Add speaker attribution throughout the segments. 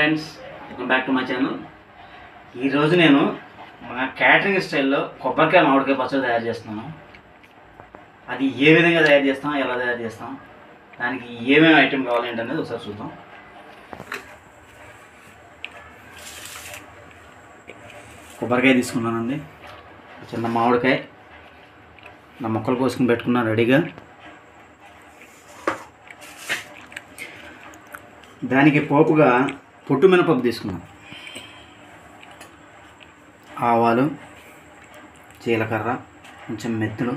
Speaker 1: friends welcome back to my channel ఈరోజు నేను మా క్యాటరింగ్ స్టైల్లో కొబ్బరికాయ మామిడికాయ పచ్చడి తయారు చేస్తున్నాను అది ఏ విధంగా తయారు చేస్తాం ఎలా తయారు చేస్తాం దానికి ఏమేమి ఐటెం కావాలి ఏంటనేది ఒకసారి చూద్దాం కొబ్బరికాయ తీసుకున్నానండి చిన్న మామిడికాయ నా మొక్కలు కోసుకుని పెట్టుకున్నాను రెడీగా దానికి పోపుగా పొట్టు మినపప్పు తీసుకున్నాను ఆవాలు జీలకర్ర కొంచెం మెత్తులు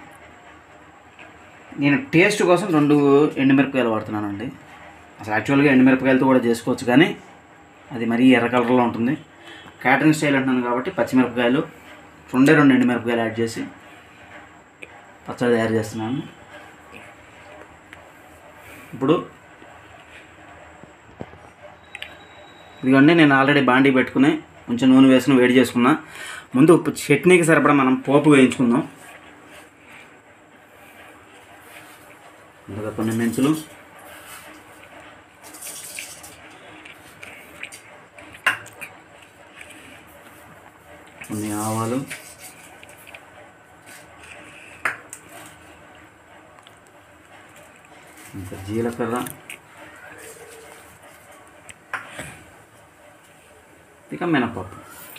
Speaker 1: నేను టేస్ట్ కోసం రెండు ఎండుమిరపకాయలు వాడుతున్నానండి అసలు యాక్చువల్గా ఎండుమిరపకాయలతో కూడా చేసుకోవచ్చు కానీ అది మరీ ఎర్ర కలర్లో ఉంటుంది క్యాటరింగ్ స్టైల్ అంటున్నాను కాబట్టి పచ్చిమిరపకాయలు రెండే రెండు ఎండుమిరపకాయలు యాడ్ చేసి పచ్చడి తయారు చేస్తున్నాను ఇప్పుడు ఇదిగోండి నేను ఆల్రెడీ బాండీ పెట్టుకుని కొంచెం నూనె వేసుకుని వేడి చేసుకున్నా ముందు చట్నీకి సరిపడా మనం పోపు వేయించుకుందాం ముందుగా కొన్ని మెంతులు కొన్ని ఆవాలు ఇంకా జీలకర్ర ఇక మినపప్పు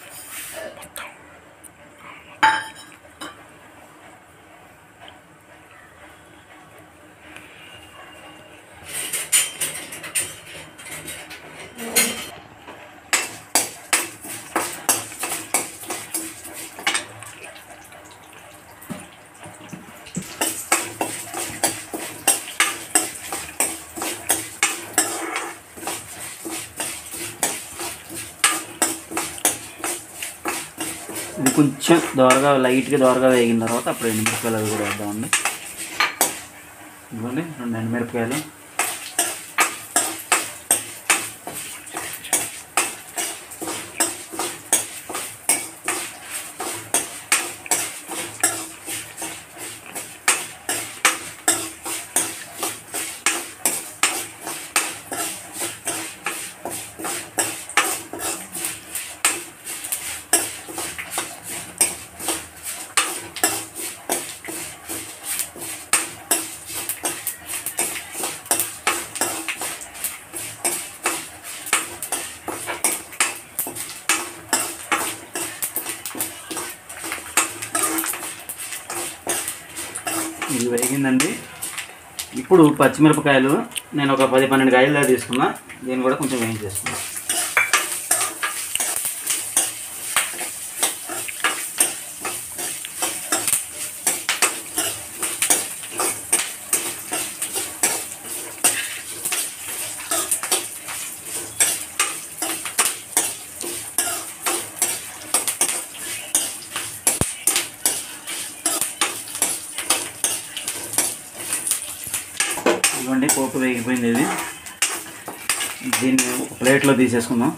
Speaker 1: ఇది కొంచెం దోరగా లైట్గా దోరగా వేగిన తర్వాత అప్పుడు ఎండుమిరపకాయలు అవి కూడా వేద్దామండి ఇవ్వండి రెండు ఎండుమిరపకాయలు ఇది వేగిందండి ఇప్పుడు పచ్చిమిరపకాయలు నేను ఒక పది పన్నెండు కాయలు దాకా తీసుకున్నా దీన్ని కూడా కొంచెం వేయించేసుకున్నా ఇదిగోండి పోపు వేగిపోయింది ఇది దీన్ని ఒక ప్లేట్లో తీసేసుకుందాం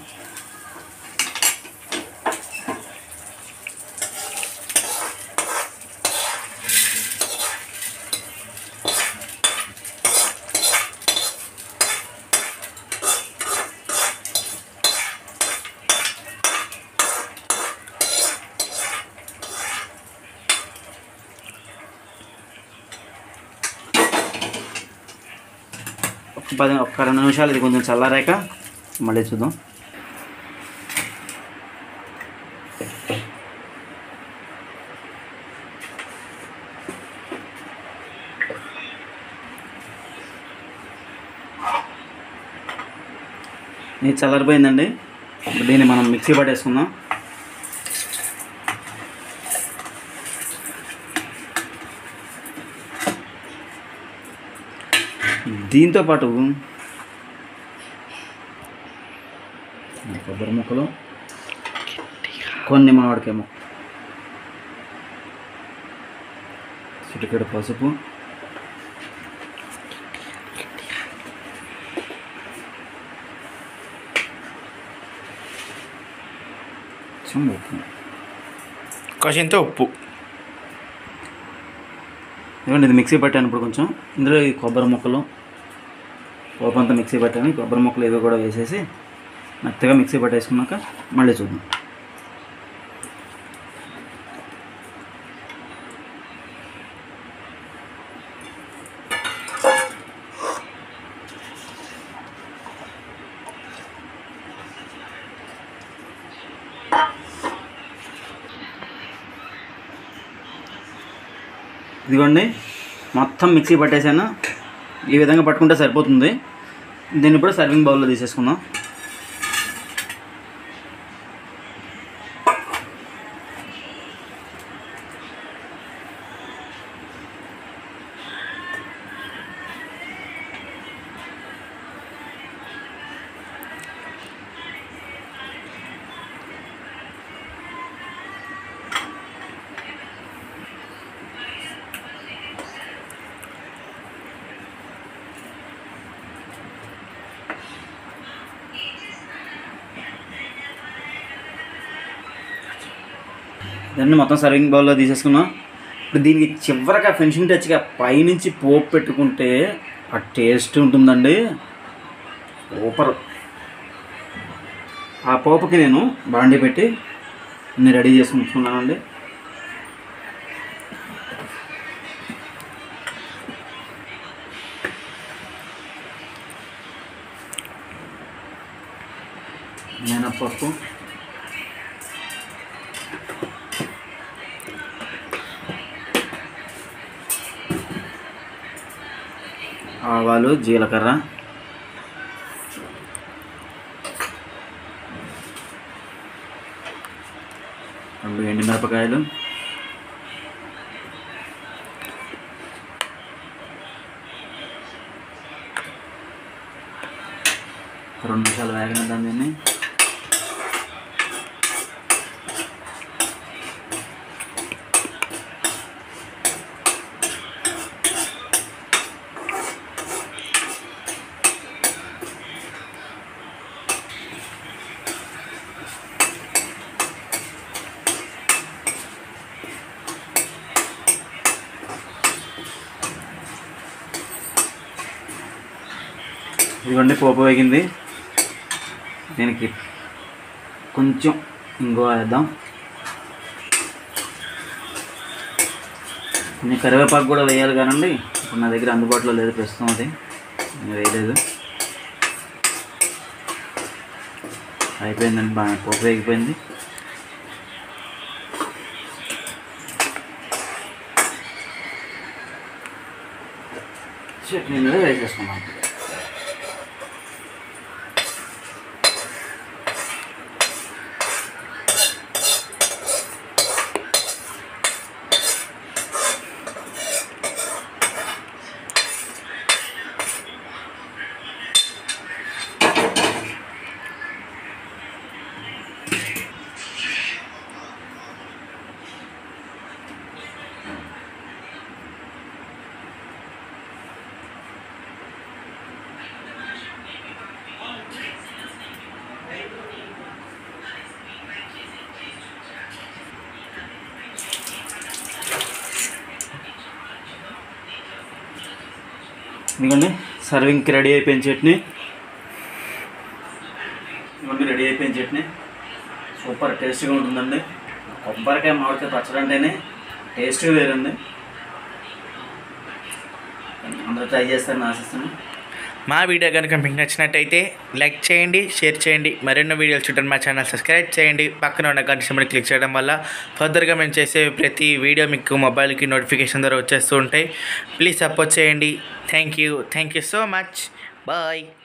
Speaker 1: ఒక పది ఒక్క రెండు నిమిషాలు ఇది కొంచెం చల్లారాక మళ్ళీ చూద్దాం ఇది చల్లారిపోయిందండి ఇప్పుడు దీన్ని మనం మిక్సీ పట్టేసుకుందాం దీంతో పాటు కొబ్బరి ముక్కలు కొన్ని మామిడికాయ ముక్క చిటికెడు పసుపు కొంచెం ఉప్పు
Speaker 2: కాసింత ఉప్పు
Speaker 1: ఏమండి ఇది మిక్సీ పట్టాను ఇప్పుడు కొంచెం ఇందులో ఈ కొబ్బరి ముక్కలు పోపు అంతా మిక్సీ పట్టాను ఈ కొబ్బరి ముక్కలు ఇవి కూడా వేసేసి మెత్తగా మిక్సీ పట్టేసుకున్నాక మళ్ళీ చూద్దాం ఇదిగోండి మొత్తం మిక్సీ పట్టేసాను ఈ విధంగా పట్టుకుంటే సరిపోతుంది దీన్ని ఇప్పుడు సర్వింగ్ బౌల్లో తీసేసుకుందాం దాన్ని మొత్తం సర్వింగ్ బౌల్లో తీసేసుకున్నాం ఇప్పుడు దీనికి చివరగా ఫినిషింగ్ టచ్గా పైనుంచి పోపు పెట్టుకుంటే ఆ టేస్ట్ ఉంటుందండి సూపర్ ఆ పోపుకి నేను బాండి పెట్టి అన్ని రెడీ చేసి ఉంచుకున్నానండి మినప్పప్పు ఆవాలు జీలకర్ర రెండు ఎండుమిరపకాయలు రెండు నిమిషాలు వేగన దాన్ని ఇదిగోండి పోపు వేగింది దీనికి కొంచెం ఇంగువ వేద్దాం కొంచెం కరివేపాకు కూడా వేయాలి కానండి ఇప్పుడు నా దగ్గర అందుబాటులో లేదు ప్రస్తుతం అది నేను వేయలేదు అయిపోయిందండి బాగా పోపు వేగిపోయింది చట్నీ మీద వేసేసుకున్నాం ఇదిగోండి సర్వింగ్కి రెడీ అయిపోయిన చట్నీ ఇవన్నీ రెడీ అయిపోయిన చట్నీ సూపర్ టేస్టీగా ఉంటుందండి కొబ్బరికాయ మామిడికాయ పచ్చడి అంటేనే టేస్ట్ వేరండి అందరూ ట్రై చేస్తారని ఆశిస్తాను
Speaker 2: మా వీడియో కనుక మీకు నచ్చినట్టయితే లైక్ చేయండి షేర్ చేయండి మరెన్నో వీడియోలు చూడండి మా ఛానల్ సబ్స్క్రైబ్ చేయండి పక్కన ఉన్న గంట సింబల్ క్లిక్ చేయడం వల్ల ఫర్దర్గా మేము చేసే ప్రతి వీడియో మీకు మొబైల్కి నోటిఫికేషన్ ద్వారా వచ్చేస్తూ ఉంటాయి ప్లీజ్ సపోర్ట్ చేయండి thank you thank you so much bye